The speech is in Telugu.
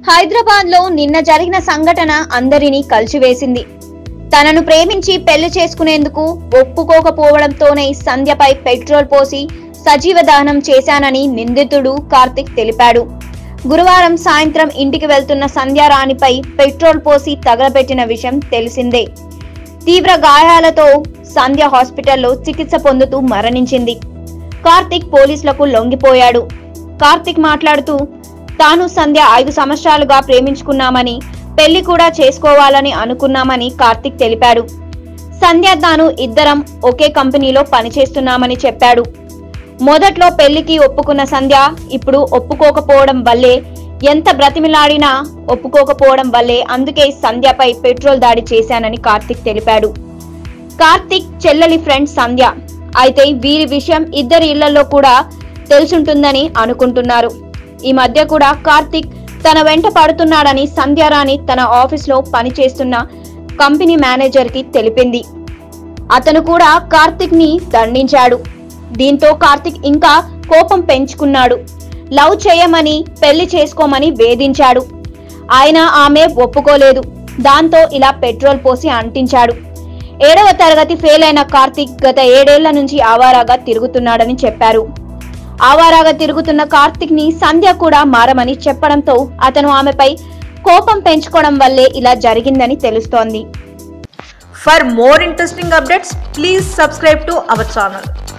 హైదరాబాద్ లో నిన్న జరిగిన సంఘటన అందరినీ కలిచివేసింది తనను ప్రేమించి పెళ్లి చేసుకునేందుకు ఒప్పుకోకపోవడంతోనే సంధ్యపై పెట్రోల్ పోసి సజీవ దహనం చేశానని నిందితుడు కార్తిక్ తెలిపాడు గురువారం సాయంత్రం ఇంటికి వెళ్తున్న సంధ్యారాణిపై పెట్రోల్ పోసి తగలబెట్టిన విషయం తెలిసిందే తీవ్ర గాయాలతో సంధ్య హాస్పిటల్లో చికిత్స పొందుతూ మరణించింది కార్తిక్ పోలీసులకు లొంగిపోయాడు కార్తిక్ మాట్లాడుతూ తాను సంధ్య ఐదు సంవత్సరాలుగా ప్రేమించుకున్నామని పెళ్లి కూడా చేసుకోవాలని అనుకున్నామని కార్తిక్ తెలిపాడు సంధ్య తాను ఇద్దరం ఒకే కంపెనీలో పనిచేస్తున్నామని చెప్పాడు మొదట్లో పెళ్లికి ఒప్పుకున్న సంధ్య ఇప్పుడు ఒప్పుకోకపోవడం వల్లే ఎంత బ్రతిమిలాడినా ఒప్పుకోకపోవడం వల్లే అందుకే సంధ్యపై పెట్రోల్ దాడి చేశానని కార్తిక్ తెలిపాడు కార్తిక్ చెల్లెలి ఫ్రెండ్ సంధ్య అయితే వీరి విషయం ఇద్దరి ఇళ్లలో కూడా తెలుసుంటుందని అనుకుంటున్నారు ఈ మధ్య కూడా కార్తిక్ తన వెంట పడుతున్నాడని సంధ్యారాణి తన ఆఫీస్లో పనిచేస్తున్న కంపెనీ మేనేజర్ కి తెలిపింది అతను కూడా కార్తిక్ ని దండించాడు దీంతో కార్తిక్ ఇంకా కోపం పెంచుకున్నాడు లవ్ చేయమని పెళ్లి చేసుకోమని వేధించాడు ఆయన ఆమె ఒప్పుకోలేదు దాంతో ఇలా పెట్రోల్ పోసి అంటించాడు ఏడవ తరగతి ఫెయిల్ అయిన కార్తిక్ గత ఏడేళ్ల నుంచి ఆవారాగా తిరుగుతున్నాడని చెప్పారు ఆవారాగా తిరుగుతున్న కార్తిక్ ని సంధ్య కూడా మారమని చెప్పడంతో అతను ఆమెపై కోపం పెంచుకోవడం వల్లే ఇలా జరిగిందని తెలుస్తోంది For more interesting updates, please subscribe to our channel.